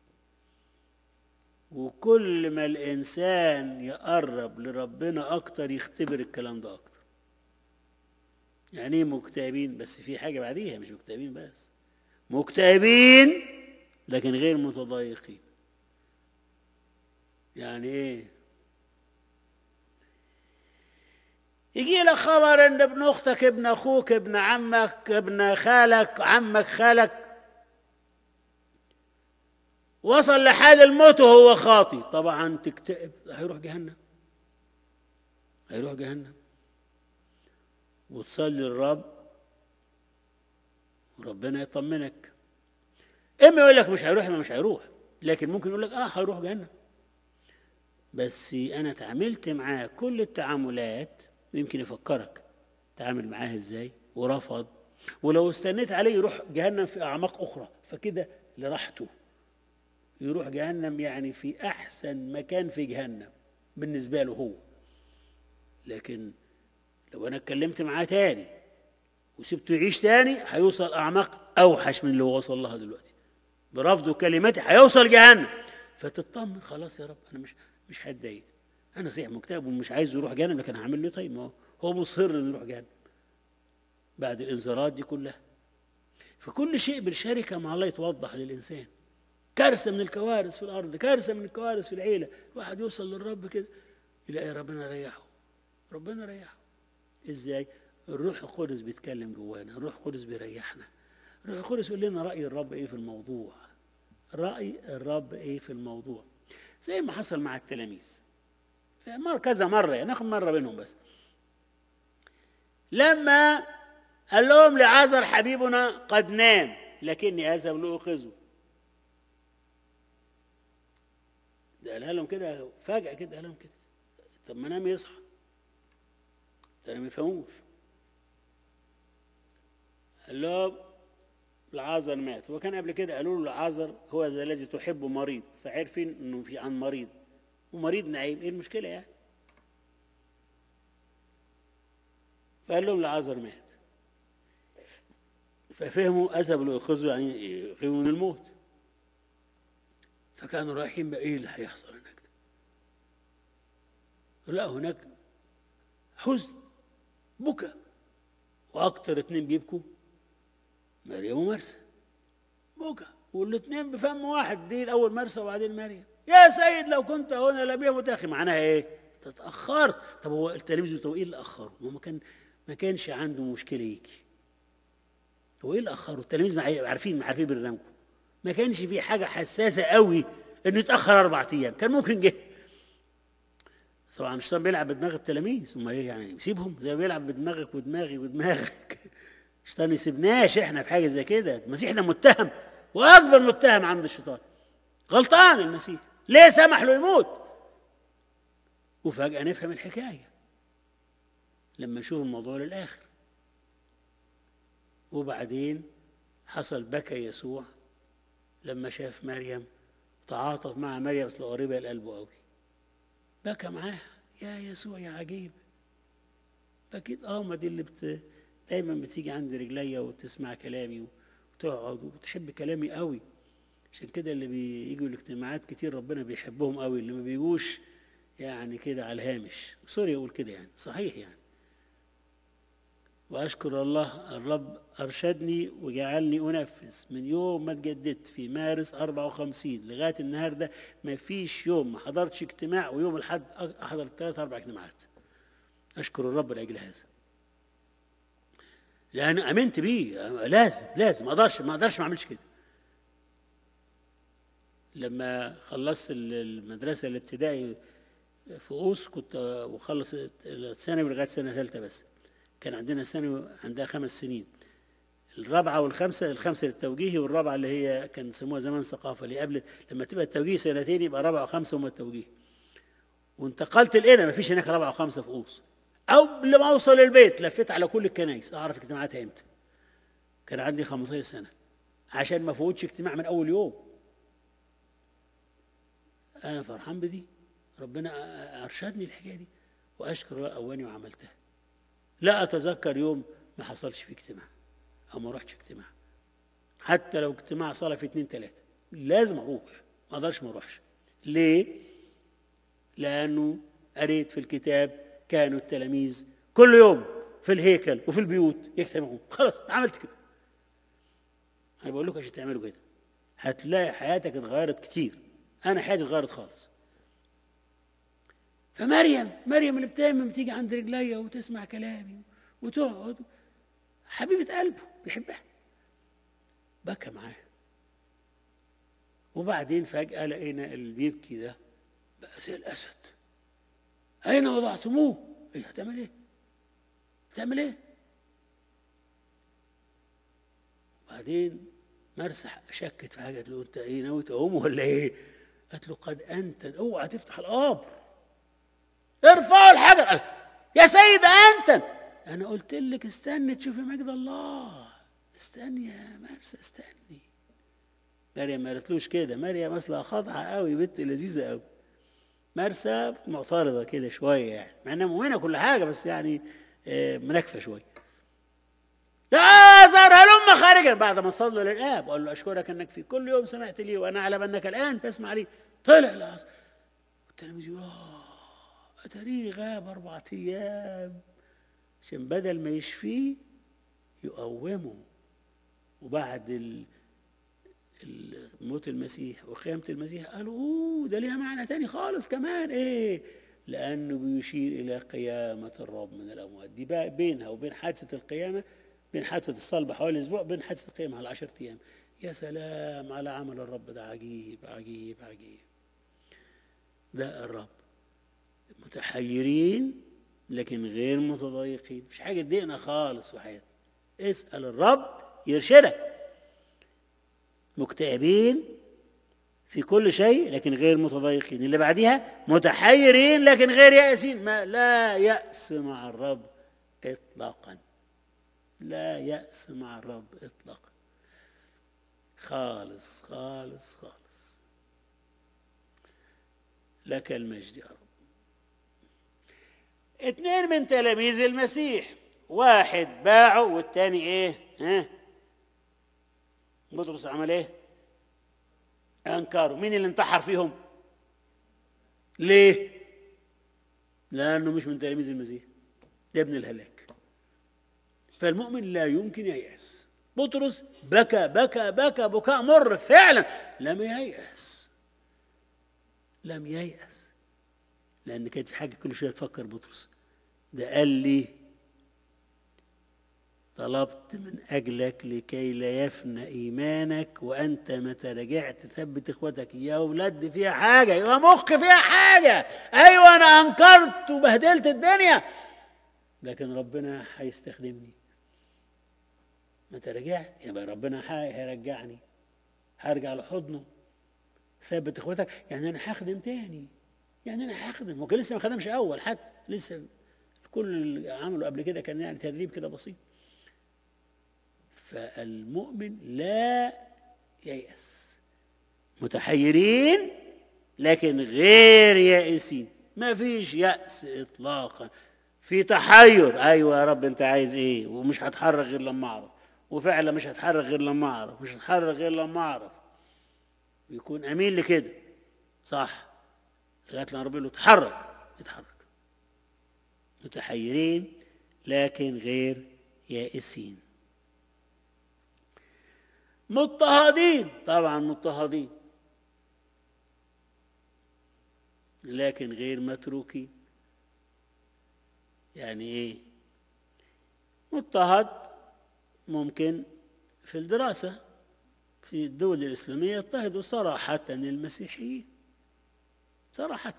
وكل ما الانسان يقرب لربنا اكتر يختبر الكلام ده اكتر يعني ايه مكتئبين بس في حاجه بعديها مش مكتئبين بس مكتئبين لكن غير متضايقين يعني ايه يجي لك خبر ان ابن اختك ابن اخوك ابن عمك ابن خالك عمك خالك وصل لحال الموت وهو خاطي طبعا تكتئب هيروح جهنم هيروح جهنم وتصلي الرب وربنا يطمنك اما يقول لك مش هيروح اما مش هيروح لكن ممكن يقول لك اه هيروح جهنم بس انا تعاملت معاه كل التعاملات ويمكن يفكرك تعامل معاه ازاي ورفض ولو استنيت عليه يروح جهنم في اعماق اخرى فكده لراحته يروح جهنم يعني في احسن مكان في جهنم بالنسبه له هو لكن لو انا اتكلمت معاه تاني وسبته يعيش تاني هيوصل اعماق اوحش من اللي هو وصل لها دلوقتي برفضه كلمتي هيوصل جهنم فتطمن خلاص يا رب انا مش مش هتضايق انا صحيح مكتئب ومش عايز يروح جهنم لكن هعمل له طيب ما هو هو مصر انه يروح جهنم بعد الانذارات دي كلها فكل شيء بالشركه مع الله يتوضح للانسان كارثه من الكوارث في الارض كارثه من الكوارث في العيله الواحد يوصل للرب كده يلاقي ربنا ريحه ربنا ريحه ازاي الروح القدس بيتكلم جوانا الروح القدس بيريحنا الروح القدس يقول لنا راي الرب ايه في الموضوع راي الرب ايه في الموضوع زي ما حصل مع التلاميذ مر كذا مره يعني ناخد مره بينهم بس لما قال لهم لعازر حبيبنا قد نام لكني اذهب لاوقظه ده قالها لهم كده فجأة كده قال لهم كده طب ما نام يصحى ده انا ما يفهموش قال لهم العازر مات هو كان قبل كده قالوا له العازر هو ذا الذي تحبه مريض فعارفين انه في عن مريض ومريض نعيم ايه المشكله يعني فقال لهم العازر مات ففهموا اذهبوا ليأخذوا يعني يقيموا من الموت فكانوا رايحين بقى ايه اللي هيحصل هناك ده لا هناك حزن بكى واكتر اتنين بيبكوا مريم ومرسى بكى والاتنين بفم واحد دي الاول مرسى وبعدين مريم يا سيد لو كنت هنا لم يمت اخي معناها ايه تتاخرت طب هو التلاميذ طب ايه اللي اخره ما كان ما كانش عنده مشكله يجي هو ايه اللي اخره التلاميذ عارفين عارفين برنامجه ما كانش في حاجه حساسه قوي انه يتاخر اربع ايام كان ممكن جه طبعا الشيطان بيلعب بدماغ التلاميذ امال ايه يعني يسيبهم زي ما بيلعب بدماغك ودماغي ودماغك الشيطان ما يسيبناش احنا في حاجه زي كده المسيح ده متهم واكبر متهم عند الشيطان غلطان المسيح ليه سمح له يموت وفجاه نفهم الحكايه لما نشوف الموضوع للاخر وبعدين حصل بكى يسوع لما شاف مريم تعاطف مع مريم اصل قريبه لقلبه قوي بكى معاها يا يسوع يا عجيب اكيد اه ما دي اللي بت... دايما بتيجي عند رجليا وتسمع كلامي وتقعد وتحب كلامي قوي عشان كده اللي بييجوا الاجتماعات كتير ربنا بيحبهم قوي اللي ما بيجوش يعني كده على الهامش سوري اقول كده يعني صحيح يعني واشكر الله الرب ارشدني وجعلني انفذ من يوم ما اتجددت في مارس 54 لغايه النهارده ما فيش يوم ما حضرتش اجتماع ويوم الاحد احضر ثلاث اربع اجتماعات اشكر الرب لاجل هذا لان امنت بيه لازم لازم ما اقدرش ما اقدرش ما اعملش كده لما خلصت المدرسه الابتدائي في قوس كنت وخلص الثانوي لغايه سنه ثالثه بس كان عندنا ثانوي عندها خمس سنين الرابعه والخامسه الخامسه للتوجيهي والرابعه اللي هي كان يسموها زمان ثقافه اللي قبل لما تبقى التوجيهي سنتين يبقى رابعه وخامسه هما التوجيهي وانتقلت لقينا ما فيش هناك رابعه وخامسه في قوس قبل ما اوصل البيت لفيت على كل الكنايس اعرف اجتماعاتها امتى كان عندي 15 سنه عشان ما فوتش اجتماع من اول يوم انا فرحان بدي ربنا ارشدني الحكايه دي واشكر الله قواني وعملتها لا اتذكر يوم ما حصلش في اجتماع او ما رحتش اجتماع حتى لو اجتماع صلاه في اتنين تلاته لازم اروح ما اقدرش ما اروحش ليه لانه قريت في الكتاب كانوا التلاميذ كل يوم في الهيكل وفي البيوت يجتمعون خلاص عملت كده انا بقول لكم عشان تعملوا كده هتلاقي حياتك اتغيرت كتير انا حياتي اتغيرت خالص فمريم مريم اللي بتايم بتيجي عند رجليا وتسمع كلامي وتقعد حبيبة قلبه بيحبها بكى معاه وبعدين فجأة لقينا اللي بيبكي ده بقى زي الأسد أين وضعتموه؟ إيه هتعمل إيه؟ هتعمل إيه؟ وبعدين مرسح شكت في حاجة قالت له أنت إيه ناوي تقوم ولا إيه؟ قالت له قد أنت اوعى تفتح القبر ارفعوا الحجر قال يا سيد أنت أنا قلت لك استني تشوفي مجد الله استني يا مرسى استني مريم ما قالتلوش كده مريم اصلها خاضعه قوي بنت لذيذه قوي مرسى معترضه كده شويه يعني مع انها مؤمنه كل حاجه بس يعني آه، منكفه شويه لا زار هلم خارجا بعد ما صلوا للاب قال له اشكرك انك في كل يوم سمعت لي وانا اعلم انك الان تسمع لي طلع العصر والتلاميذ يقول اه اتاريه غاب اربع ايام عشان بدل ما يشفيه يقومه وبعد ال... ال- موت المسيح وقيامة المسيح قالوا اوه ده ليها معنى تاني خالص كمان ايه لانه بيشير الى قيامة الرب من الاموات دي بقى بينها وبين حادثة القيامة بين حادثة الصلب حوالي اسبوع بين حادثة القيامة على 10 ايام يا سلام على عمل الرب ده عجيب عجيب عجيب ده الرب متحيرين لكن غير متضايقين مش حاجة تضايقنا خالص في حياتنا اسأل الرب يرشدك مكتئبين في كل شيء لكن غير متضايقين اللي بعديها متحيرين لكن غير يأسين ما لا يأس مع الرب إطلاقا لا يأس مع الرب إطلاقا خالص خالص خالص لك المجد يا رب اتنين من تلاميذ المسيح واحد باعه والتاني ايه ها بطرس عمل ايه انكروا مين اللي انتحر فيهم ليه لانه مش من تلاميذ المسيح ده ابن الهلاك فالمؤمن لا يمكن ييأس بطرس بكى بكى بكى بكاء مر فعلا لم ييأس لم ييأس لأن كانت في حاجة كل شوية تفكر بطرس ده قال لي طلبت من أجلك لكي لا يفنى إيمانك وأنت متى رجعت ثبت إخوتك يا ولاد فيها حاجة يبقى مخ فيها حاجة أيوة أنا أنكرت وبهدلت الدنيا لكن ربنا هيستخدمني متى رجعت يبقى ربنا هيرجعني هرجع لحضنه ثبت إخوتك يعني أنا هخدم تاني يعني أنا هخدم هو كان لسه ما خدمش أول حتى لسه كل اللي عمله قبل كده كان يعني تدريب كده بسيط فالمؤمن لا ييأس متحيرين لكن غير يائسين ما فيش يأس إطلاقا في تحير ايوه يا رب انت عايز ايه ومش هتحرك غير لما اعرف وفعلا مش هتحرك غير لما اعرف مش هتحرك غير لما اعرف يكون امين لكده صح لغايه لما ربنا له اتحرك يتحرك متحيرين لكن غير يائسين مضطهدين طبعا مضطهدين لكن غير متروكين يعني ايه مضطهد ممكن في الدراسة في الدول الإسلامية يضطهدوا صراحة المسيحيين صراحة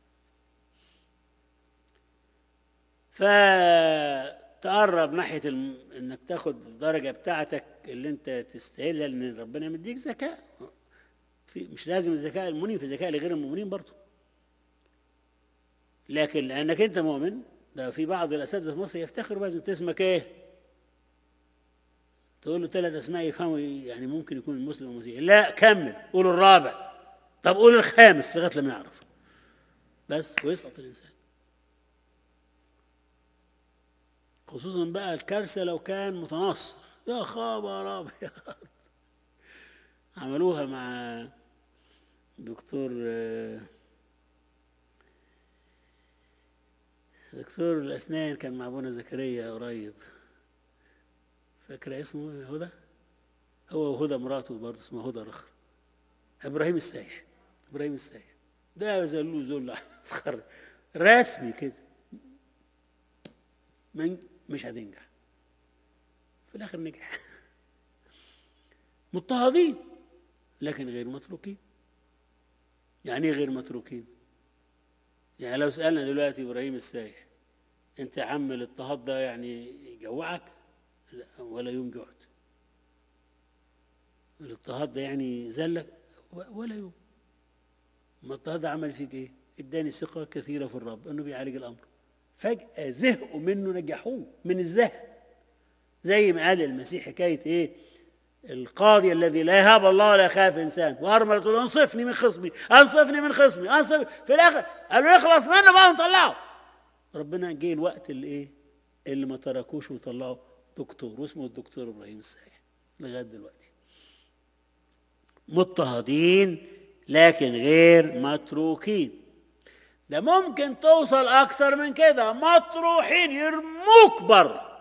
فتقرب ناحية الم... انك تاخد الدرجة بتاعتك اللي انت تستاهلها لان ربنا مديك ذكاء في مش لازم الذكاء المؤمنين في ذكاء لغير المؤمنين برضه لكن لانك انت مؤمن ده في بعض الاساتذه في مصر يفتخروا بس انت اسمك ايه؟ تقول له ثلاث اسماء يفهموا يعني ممكن يكون المسلم ومسيحي لا كمل قول الرابع طب قول الخامس لغايه لما يعرف بس ويسقط الانسان خصوصا بقى الكارثه لو كان متنصر يا خبر ابيض عملوها مع دكتور دكتور الأسنان كان مع أبونا زكريا قريب فاكرة اسمه هدى هو وهدى مراته برضه اسمها هدى رخر إبراهيم السايح إبراهيم السايح ده زلوه زل فخر رسمي كده من مش هتنجح في الآخر نجح مضطهدين لكن غير متروكين يعني ايه غير متروكين يعني لو سألنا دلوقتي إبراهيم السايح أنت يا عم الاضطهاد ده يعني يجوعك لا ولا يوم جعت الاضطهاد ده يعني زلك ولا يوم ما الاضطهاد ده عمل فيك ايه اداني ثقة كثيرة في الرب انه بيعالج الامر فجأة زهقوا منه نجحوه من الزهق زي ما قال المسيح حكاية ايه القاضي الذي لا يهاب الله ولا يخاف انسان وارمله تقول انصفني من خصمي انصفني من خصمي انصف في الاخر قالوا يخلص منه بقى ونطلعه ربنا جه الوقت اللي ايه اللي ما تركوش وطلعوا دكتور واسمه الدكتور ابراهيم السايح لغايه دلوقتي مضطهدين لكن غير متروكين ده ممكن توصل اكتر من كده مطروحين يرموك بره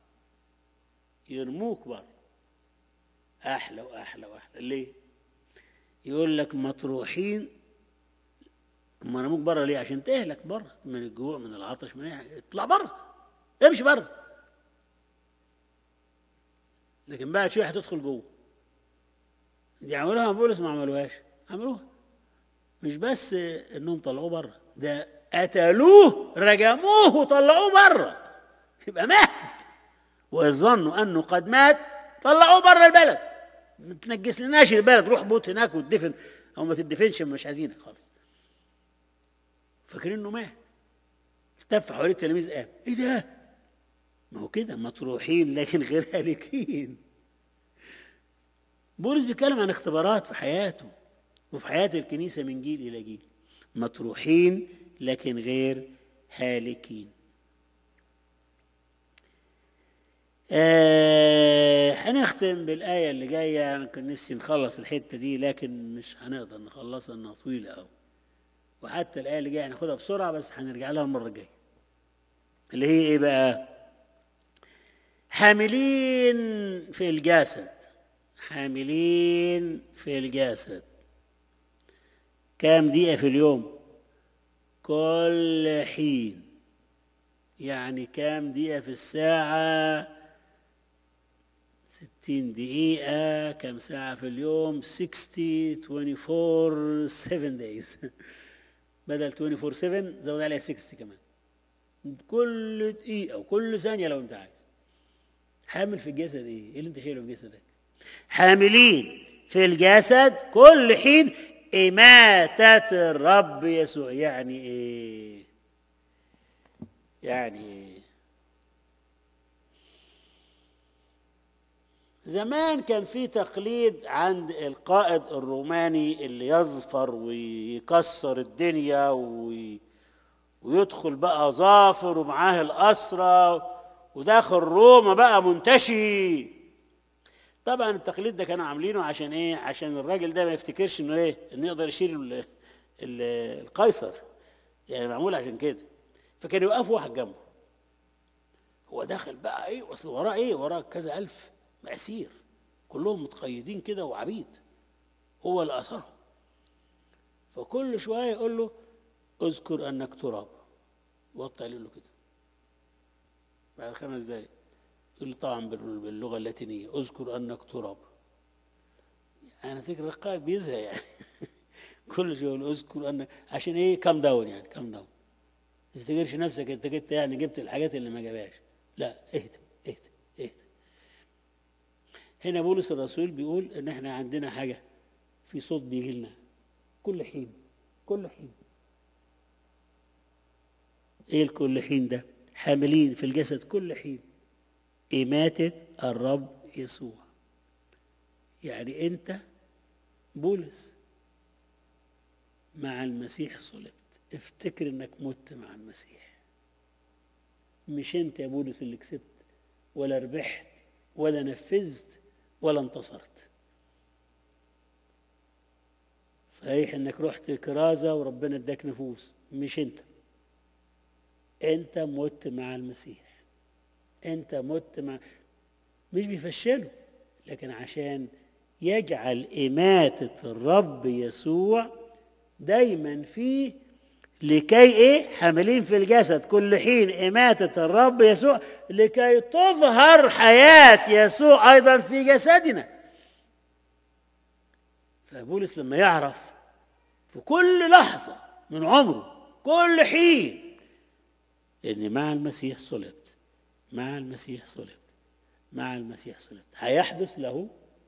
يرموك بره احلى واحلى واحلى ليه يقول لك مطروحين ما رموك بره ليه عشان تهلك بره من الجوع من العطش من اي حاجه اطلع بره امشي بره لكن بقى شويه هتدخل جوه دي عملوها بولس ما عملوهاش عملوها مش بس انهم طلعوه بره ده قتلوه رجموه وطلعوه بره يبقى مات وظنوا انه قد مات طلعوه بره البلد ما تنجس لناش البلد روح بوت هناك وتدفن او ما تدفنش مش عايزينك خالص فاكرين انه مات التف حوالين التلاميذ قام ايه ده ما هو كده مطروحين لكن غير هالكين بولس بيتكلم عن اختبارات في حياته وفي حياة الكنيسة من جيل إلى جيل مطروحين لكن غير هالكين آه هنختم بالآية اللي جاية أنا كان نفسي نخلص الحتة دي لكن مش هنقدر نخلصها إنها طويلة أوي وحتى الآية اللي جاية هناخدها بسرعة بس هنرجع لها المرة الجاية اللي هي إيه بقى؟ حاملين في الجسد حاملين في الجسد كام دقيقة في اليوم كل حين يعني كام دقيقة في الساعة ستين دقيقة كم ساعة في اليوم 60 24 7 days بدل 24 7 زود عليها 60 كمان كل دقيقة وكل ثانية لو أنت عايز حامل في الجسد إيه؟ إيه اللي أنت شايله في جسدك؟ حاملين في الجسد كل حين إماتة الرب يسوع يعني إيه؟ يعني إيه؟ زمان كان في تقليد عند القائد الروماني اللي يظفر ويكسر الدنيا وي ويدخل بقى ظافر ومعاه الأسرى وداخل روما بقى منتشي طبعا التقليد ده كانوا عاملينه عشان ايه عشان الراجل ده ما يفتكرش انه ايه انه يقدر يشيل ال- ال- القيصر يعني معمول عشان كده فكان يوقفوا واحد جنبه هو داخل بقى ايه اصل وراه ايه وراه كذا الف مأسير كلهم متقيدين كده وعبيد هو اللي اثرهم فكل شويه يقول له اذكر انك تراب وطي يقول له كده بعد خمس دقايق يقول له طبعا بال- باللغه اللاتينيه اذكر انك تراب انا فكر القائد بيزهق يعني كل شويه يقول اذكر انك عشان ايه كام داون يعني كام داون ما تفتكرش نفسك انت جبت يعني جبت الحاجات اللي ما جابهاش لا اهدى اهدى اهدى هنا بولس الرسول بيقول ان احنا عندنا حاجه في صوت بيجي لنا كل حين كل حين ايه الكل حين ده حاملين في الجسد كل حين إماتة الرب يسوع يعني أنت بولس مع المسيح صلبت افتكر انك مت مع المسيح مش انت يا بولس اللي كسبت ولا ربحت ولا نفذت ولا انتصرت صحيح انك رحت كرازة وربنا اداك نفوس مش انت انت مت مع المسيح انت مت مع مش بيفشله لكن عشان يجعل إماتة الرب يسوع دايما فيه لكي ايه حاملين في الجسد كل حين إماتة الرب يسوع لكي تظهر حياة يسوع أيضا في جسدنا فبولس لما يعرف في كل لحظة من عمره كل حين إن مع المسيح صلبت مع المسيح صلبت مع المسيح صلبت هيحدث له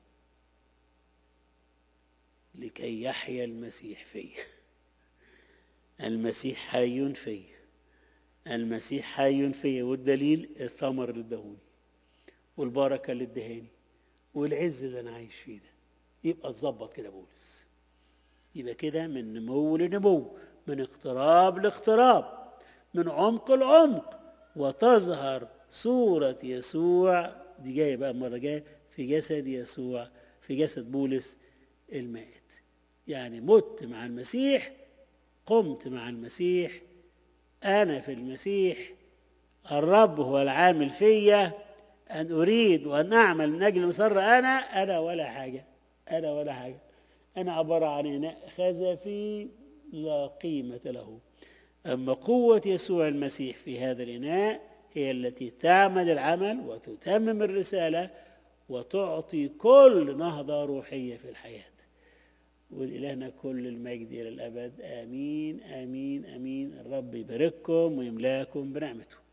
لكي يحيا المسيح فيه المسيح حي فيه المسيح حي فيه والدليل الثمر اللي اداهوني والبركه اللي ادهاني والعز اللي انا عايش فيه ده يبقى اتظبط كده بولس يبقى كده من نمو لنمو من اقتراب لاقتراب من عمق لعمق وتظهر صورة يسوع دي جاية بقى المرة جاية في جسد يسوع في جسد بولس المائت يعني مت مع المسيح قمت مع المسيح أنا في المسيح الرب هو العامل فيا أن أريد وأن أعمل من أجل مسر أنا أنا ولا حاجة أنا ولا حاجة أنا عبارة عن إناء خزفي لا قيمة له أما قوة يسوع المسيح في هذا الإناء هي التي تعمل العمل وتتمم الرسالة وتعطي كل نهضة روحية في الحياة ولإلهنا كل المجد إلى الأبد آمين آمين آمين الرب يبارككم ويملاكم بنعمته